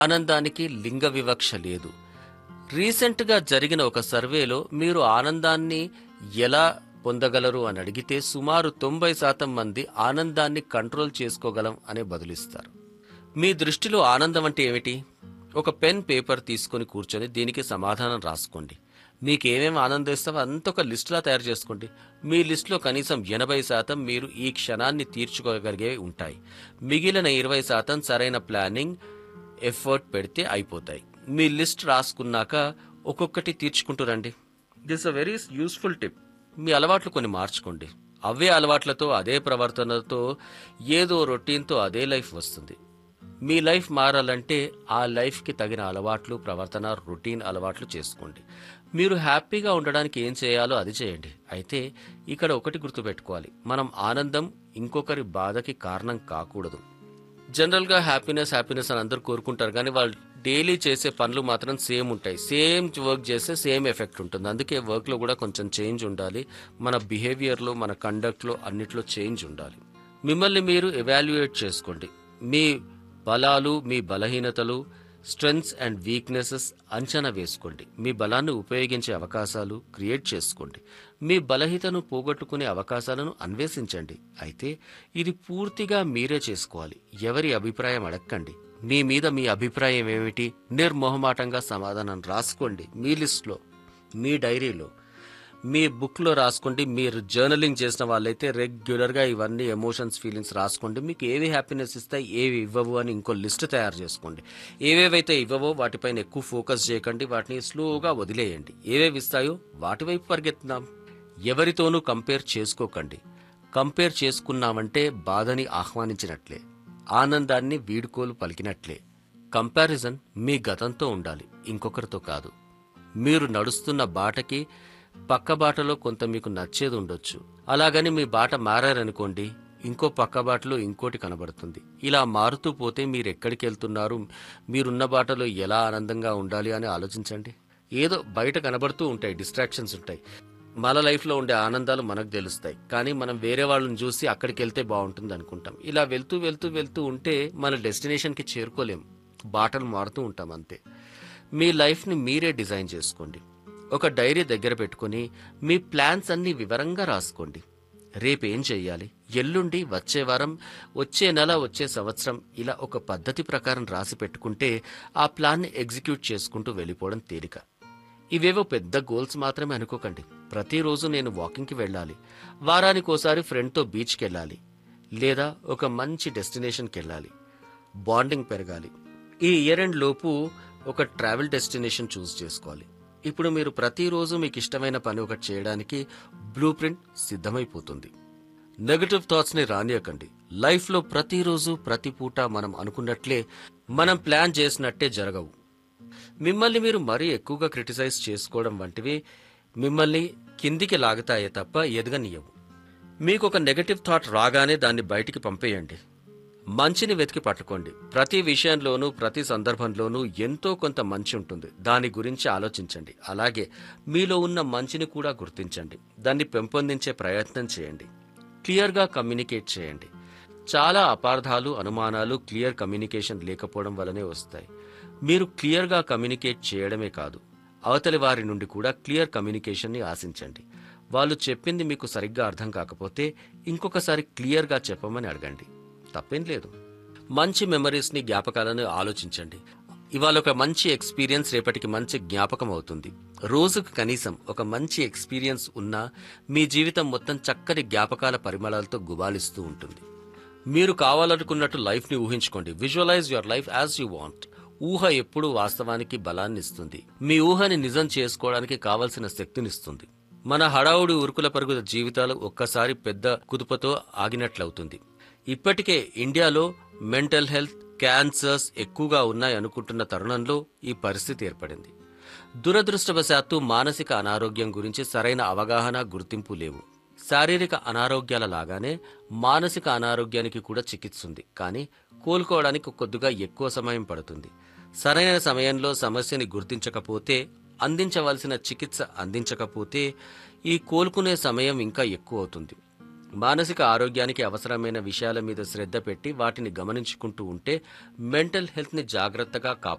ఆనందానికి లింగ వివక్ష లేదు రీసెంట్గా జరిగిన ఒక సర్వేలో మీరు ఆనందాన్ని ఎలా పొందగలరు అని అడిగితే సుమారు తొంభై శాతం మంది ఆనందాన్ని కంట్రోల్ చేసుకోగలం అనే బదులిస్తారు మీ దృష్టిలో ఆనందం అంటే ఏమిటి ఒక పెన్ పేపర్ తీసుకొని కూర్చొని దీనికి సమాధానం రాసుకోండి మీకు ఏమేమి ఆనందిస్తావో అంత ఒక లిస్టులా తయారు చేసుకోండి మీ లిస్టులో కనీసం ఎనభై శాతం మీరు ఈ క్షణాన్ని తీర్చుకోగలిగే ఉంటాయి మిగిలిన ఇరవై శాతం సరైన ప్లానింగ్ ఎఫర్ట్ పెడితే అయిపోతాయి మీ లిస్ట్ రాసుకున్నాక ఒక్కొక్కటి తీర్చుకుంటూ రండి this a very useful tip మీ అలవాట్లు కొన్ని మార్చుకోండి అవే అలవాట్లతో అదే ప్రవర్తనతో ఏదో రొటీన్తో అదే లైఫ్ వస్తుంది మీ లైఫ్ మారాలంటే ఆ లైఫ్కి తగిన అలవాట్లు ప్రవర్తన రొటీన్ అలవాట్లు చేసుకోండి మీరు హ్యాపీగా ఉండడానికి ఏం చేయాలో అది చేయండి అయితే ఇక్కడ ఒకటి గుర్తుపెట్టుకోవాలి మనం ఆనందం ఇంకొకరి బాధకి కారణం కాకూడదు జనరల్గా హ్యాపీనెస్ హ్యాపీనెస్ అని అందరూ కోరుకుంటారు కానీ వాళ్ళు డైలీ చేసే పనులు మాత్రం సేమ్ ఉంటాయి సేమ్ వర్క్ చేస్తే సేమ్ ఎఫెక్ట్ ఉంటుంది అందుకే వర్క్లో కూడా కొంచెం చేంజ్ ఉండాలి మన బిహేవియర్లో మన కండక్ట్లో అన్నిట్లో చేంజ్ ఉండాలి మిమ్మల్ని మీరు ఎవాల్యుయేట్ చేసుకోండి మీ బలాలు మీ బలహీనతలు స్ట్రెంగ్స్ అండ్ వీక్నెసెస్ అంచనా వేసుకోండి మీ బలాన్ని ఉపయోగించే అవకాశాలు క్రియేట్ చేసుకోండి మీ బలహీనతను పోగొట్టుకునే అవకాశాలను అన్వేషించండి అయితే ఇది పూర్తిగా మీరే చేసుకోవాలి ఎవరి అభిప్రాయం అడగండి మీ మీద మీ అభిప్రాయం ఏమిటి నిర్మోహమాటంగా సమాధానం రాసుకోండి మీ లిస్ట్లో మీ డైరీలో మీ బుక్లో రాసుకోండి మీరు జర్నలింగ్ చేసిన వాళ్ళైతే రెగ్యులర్గా ఇవన్నీ ఎమోషన్స్ ఫీలింగ్స్ రాసుకోండి మీకు ఏవి హ్యాపీనెస్ ఇస్తాయి ఏవి ఇవ్వవు అని ఇంకో లిస్ట్ తయారు చేసుకోండి ఏవేవైతే ఇవ్వవో వాటిపైన ఎక్కువ ఫోకస్ చేయకండి వాటిని స్లోగా వదిలేయండి ఏవేవి ఇస్తాయో వాటి వైపు పరిగెత్తుదాం ఎవరితోనూ కంపేర్ చేసుకోకండి కంపేర్ చేసుకున్నామంటే బాధని ఆహ్వానించినట్లే ఆనందాన్ని వీడుకోలు పలికినట్లే కంపారిజన్ మీ గతంతో ఉండాలి ఇంకొకరితో కాదు మీరు నడుస్తున్న బాటకి పక్క బాటలో కొంత మీకు నచ్చేది ఉండొచ్చు అలాగని మీ బాట మారారనుకోండి ఇంకో పక్క బాటలో ఇంకోటి కనబడుతుంది ఇలా మారుతూ పోతే మీరు ఎక్కడికి వెళ్తున్నారు మీరున్న బాటలో ఎలా ఆనందంగా ఉండాలి అని ఆలోచించండి ఏదో బయట కనబడుతూ ఉంటాయి డిస్ట్రాక్షన్స్ ఉంటాయి మన లైఫ్లో ఉండే ఆనందాలు మనకు తెలుస్తాయి కానీ మనం వేరే వాళ్ళని చూసి అక్కడికి వెళ్తే బాగుంటుంది అనుకుంటాం ఇలా వెళ్తూ వెళ్తూ వెళ్తూ ఉంటే మన డెస్టినేషన్కి చేరుకోలేం బాటలు మారుతూ ఉంటాం అంతే మీ లైఫ్ని మీరే డిజైన్ చేసుకోండి ఒక డైరీ దగ్గర పెట్టుకొని మీ ప్లాన్స్ అన్ని వివరంగా రాసుకోండి రేపేం చెయ్యాలి ఎల్లుండి వచ్చే వారం వచ్చే నెల వచ్చే సంవత్సరం ఇలా ఒక పద్ధతి ప్రకారం రాసి పెట్టుకుంటే ఆ ప్లాన్ని ఎగ్జిక్యూట్ చేసుకుంటూ వెళ్ళిపోవడం తేలిక ఇవేవో పెద్ద గోల్స్ మాత్రమే అనుకోకండి ప్రతిరోజు నేను వాకింగ్కి వెళ్ళాలి వారానికోసారి ఫ్రెండ్తో బీచ్కి వెళ్ళాలి లేదా ఒక మంచి డెస్టినేషన్కి వెళ్ళాలి బాండింగ్ పెరగాలి ఈ ఇయర్ ఎండ్ లోపు ఒక ట్రావెల్ డెస్టినేషన్ చూస్ చేసుకోవాలి ఇప్పుడు మీరు ప్రతిరోజు మీకు ఇష్టమైన పని ఒకటి చేయడానికి బ్లూ ప్రింట్ సిద్ధమైపోతుంది నెగటివ్ థాట్స్ ని రానియకండి లైఫ్ లో ప్రతిరోజు ప్రతి పూట మనం అనుకున్నట్లే మనం ప్లాన్ చేసినట్టే జరగవు మిమ్మల్ని మీరు మరీ ఎక్కువగా క్రిటిసైజ్ చేసుకోవడం వంటివి మిమ్మల్ని కిందికి లాగుతాయే తప్ప ఎదగనియవు మీకు ఒక నెగటివ్ థాట్ రాగానే దాన్ని బయటికి పంపేయండి మంచిని వెతికి పట్టుకోండి ప్రతి విషయంలోనూ ప్రతి సందర్భంలోనూ ఎంతో కొంత మంచి ఉంటుంది దాని గురించి ఆలోచించండి అలాగే మీలో ఉన్న మంచిని కూడా గుర్తించండి దాన్ని పెంపొందించే ప్రయత్నం చేయండి క్లియర్గా కమ్యూనికేట్ చేయండి చాలా అపార్థాలు అనుమానాలు క్లియర్ కమ్యూనికేషన్ లేకపోవడం వల్లనే వస్తాయి మీరు క్లియర్గా కమ్యూనికేట్ చేయడమే కాదు అవతలి వారి నుండి కూడా క్లియర్ కమ్యూనికేషన్ని ఆశించండి వాళ్ళు చెప్పింది మీకు సరిగ్గా అర్థం కాకపోతే ఇంకొకసారి క్లియర్గా చెప్పమని అడగండి తప్పేం లేదు మంచి మెమరీస్ని జ్ఞాపకాలను ఆలోచించండి ఇవాళ ఒక మంచి ఎక్స్పీరియన్స్ రేపటికి మంచి జ్ఞాపకం అవుతుంది రోజుకు కనీసం ఒక మంచి ఎక్స్పీరియన్స్ ఉన్నా మీ జీవితం మొత్తం చక్కటి జ్ఞాపకాల పరిమళాలతో గుబాలిస్తూ ఉంటుంది మీరు కావాలనుకున్నట్టు లైఫ్ని ఊహించుకోండి visualise your life as you want ఊహ ఎప్పుడూ వాస్తవానికి బలాన్ని ఇస్తుంది మీ ఊహని నిజం చేసుకోవడానికి కావలసిన శక్తినిస్తుంది మన హడావుడి ఉరుకుల పరుగుల జీవితాలు ఒక్కసారి పెద్ద కుదుపతో ఆగినట్లవుతుంది ఇప్పటికే ఇండియాలో మెంటల్ హెల్త్ క్యాన్సర్స్ ఎక్కువగా ఉన్నాయి అనుకుంటున్న తరుణంలో ఈ పరిస్థితి ఏర్పడింది దురదృష్టవశాత్తు మానసిక అనారోగ్యం గురించి సరైన అవగాహన గుర్తింపు లేవు శారీరక అనారోగ్యాల లాగానే మానసిక అనారోగ్యానికి కూడా చికిత్స ఉంది కానీ కోలుకోవడానికి కొద్దిగా ఎక్కువ సమయం పడుతుంది సరైన సమయంలో సమస్యని గుర్తించకపోతే అందించవలసిన చికిత్స అందించకపోతే ఈ కోలుకునే సమయం ఇంకా ఎక్కువ అవుతుంది మానసిక ఆరోగ్యానికి అవసరమైన విషయాల మీద శ్రద్ధ పెట్టి వాటిని గమనించుకుంటూ ఉంటే మెంటల్ హెల్త్ని జాగ్రత్తగా కాపాడుకోవచ్చు